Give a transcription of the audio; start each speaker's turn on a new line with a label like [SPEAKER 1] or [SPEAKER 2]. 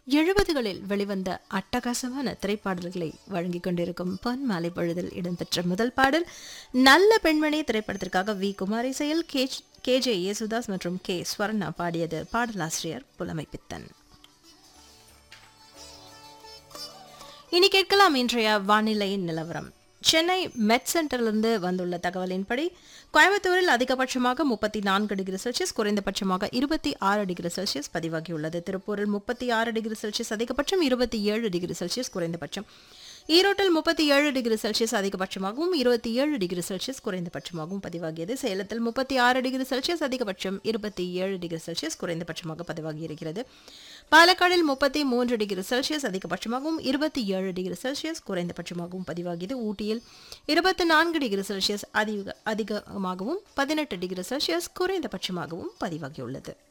[SPEAKER 1] எழுபதுகளில் வெளிவந்த அட்டகாசமான திரைப்பாடல்களை வழங்கிக் கொண்டிருக்கும் பொன் மாலை பொழுதில் இடம்பெற்ற முதல் பாடல் நல்ல பெண்மணி திரைப்படத்திற்காக வி குமார் இசையில் கே கே ஜே யேசுதாஸ் மற்றும் கே ஸ்வர்ணா பாடியது பாடலாசிரியர் புலமைப்பித்தன் இனி கேட்கலாம் இன்றைய வானிலையின் நிலவரம் சென்னை மெட் சென்டரிலிருந்து வந்துள்ள தகவலின்படி கோயம்புத்தூரில் அதிகபட்சமாக முப்பத்தி நான்கு டிகிரி செல்சியஸ் குறைந்தபட்சமாக இருபத்தி ஆறு டிகிரி செல்சியஸ் பதிவாகியுள்ளது திருப்பூரில் முப்பத்தி ஆறு டிகிரி செல்சியஸ் அதிகபட்சம் இருபத்தி ஏழு டிகிரி செல்சியஸ் குறைந்தபட்சம் ஈரோட்டில் முப்பத்தி ஏழு டிகிரி செல்சியஸ் அதிகபட்சமாகவும் இருபத்தி ஏழு டிகிரி செல்சியஸ் குறைந்தபட்சமாகவும் பதிவாகியது சேலத்தில் முப்பத்தி ஆறு டிகிரி செல்சியஸ் அதிகபட்சம் இருபத்தி ஏழு டிகிரி செல்சியஸ் குறைந்தபட்சமாக பதிவாகியிருக்கிறது பாலக்காடில் முப்பத்தி மூன்று டிகிரி செல்சியஸ் அதிகபட்சமாகவும் இருபத்தி ஏழு டிகிரி செல்சியஸ் குறைந்தபட்சமாகவும் பதிவாகியது ஊட்டியில் இருபத்தி நான்கு டிகிரி செல்சியஸ் அதிக அதிகமாகவும் பதினெட்டு டிகிரி செல்சியஸ் குறைந்தபட்சமாகவும் பதிவாகியுள்ளது